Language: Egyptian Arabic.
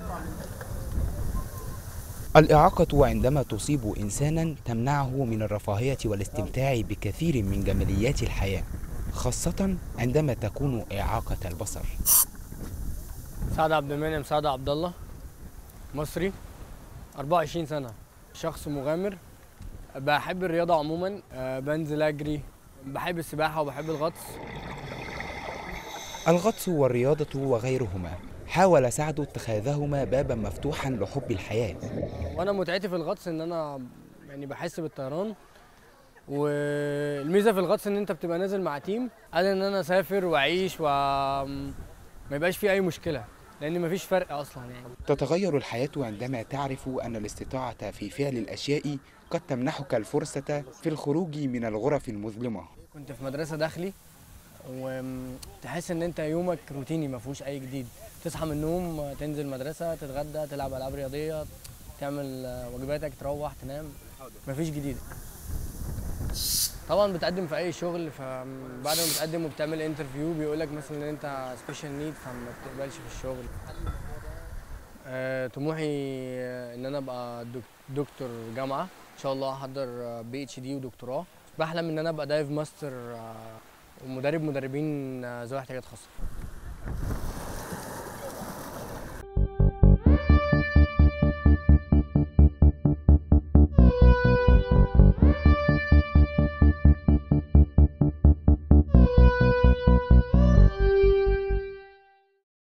الإعاقة عندما تصيب إنسانا تمنعه من الرفاهية والاستمتاع بكثير من جماليات الحياة خاصة عندما تكون إعاقة البصر سعد عبد المنعم سعد عبد الله مصري 24 سنة شخص مغامر بحب الرياضة عموما آه، بنزل أجري بحب السباحة وبحب الغطس الغطس والرياضة وغيرهما حاول سعد اتخاذهما بابا مفتوحا لحب الحياة وأنا متعتي في الغطس إن أنا يعني بحس بالطيران والميزة في الغطس إن أنت بتبقى نازل مع تيم قال إن أنا أسافر وأعيش وما يبقاش في أي مشكلة لأن مفيش فرق أصلا يعني تتغير الحياة عندما تعرف أن الاستطاعة في فعل الأشياء قد تمنحك الفرصة في الخروج من الغرف المظلمة كنت في مدرسة داخلي وتحس ان انت يومك روتيني ما فيهوش اي جديد تصحى من النوم تنزل مدرسة تتغدى تلعب العاب رياضية تعمل واجباتك تروح تنام مفيش جديد طبعا بتقدم في اي شغل فبعد ما بتقدم وبتعمل انترفيو بيقول لك مثلا ان انت سبيشال نيد فما بتقبلش في الشغل آه، طموحي آه، ان انا ابقى دك- دكتور جامعه ان شاء الله احضر بي اتش دي ودكتوراه بحلم ان انا ابقى دايف ماستر آه، ومدرب مدربين آه، ذوي احتياجات خاصه